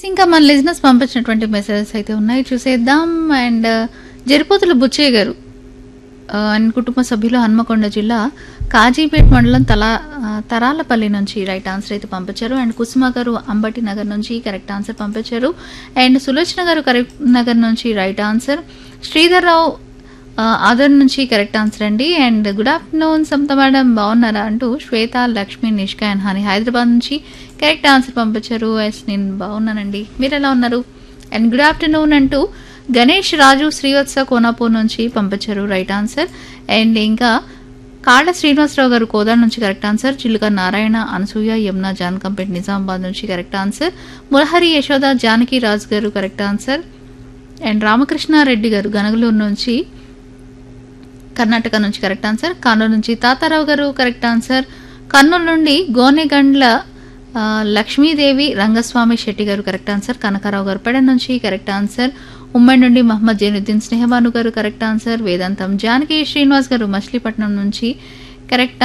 ఇంకా మన లిజినెస్ పంపించినటువంటి మెసేజెస్ అయితే ఉన్నాయి చూసేద్దాం అండ్ జరిపోతుల బుచ్చయ్య గారు ఆ, అండ్ కుటుంబ సభ్యులు హన్మకొండ జిల్లా కాజీపేట్ మండలం తలా ఆ, తరాలపల్లి నుంచి రైట్ ఆన్సర్ అయితే పంపించారు అండ్ కుసుమ గారు అంబటి నగర్ నుంచి కరెక్ట్ ఆన్సర్ పంపించారు అండ్ సులోచన గారు కరెక్ట్ నగర్ నుంచి రైట్ ఆన్సర్ శ్రీధర్ రావు ఆ, ఆదర్ నుంచి కరెక్ట్ ఆన్సర్ అండి and good afternoon Samatha madam బాగున్నారా అంటూ శ్వేత లక్ష్మి నిష్క అండ్ హని హైదరాబాద్ నుంచి కరెక్ట్ ఆన్సర్ పంపించారు ఎస్ నేను బాగున్నానండి మీరు ఎలా ఉన్నారు అండ్ గుడ్ ఆఫ్టర్నూన్ అంటూ గణేష్ రాజు శ్రీవత్స కోనాపూర్ నుంచి పంపించారు రైట్ ఆన్సర్ అండ్ ఇంకా కాళ్ళ శ్రీనివాసరావు గారు కోదాడ నుంచి కరెక్ట్ ఆన్సర్ చిలుక నారాయణ అనసూయ యమున జాన్కంపేట్ నిజామాబాద్ నుంచి కరెక్ట్ ఆన్సర్ మురహరి యశోద జానకి రాజు గారు కరెక్ట్ ఆన్సర్ అండ్ రామకృష్ణారెడ్డి గారు గనగలూరు నుంచి కర్ణాటక నుంచి కరెక్ట్ ఆన్సర్ కర్నూలు నుంచి తాతారావు గారు కరెక్ట్ ఆన్సర్ కర్నూలు నుండి గోనెగండ్ల ఆ, లక్ష్మీదేవి రంగస్వామి శెట్టి గారు కరెక్ట్ ఆన్సర్ కనకారావు గారు పెడ నుంచి కరెక్ట్ ఆన్సర్ ఉమ్మడి నుండి మహమ్మద్ జైనుద్దీన్ స్నేహబాను గారు కరెక్ట్ ఆన్సర్ వేదాంతం జానకి శ్రీనివాస్ గారు మచిలీపట్నం నుంచి కరెక్ట్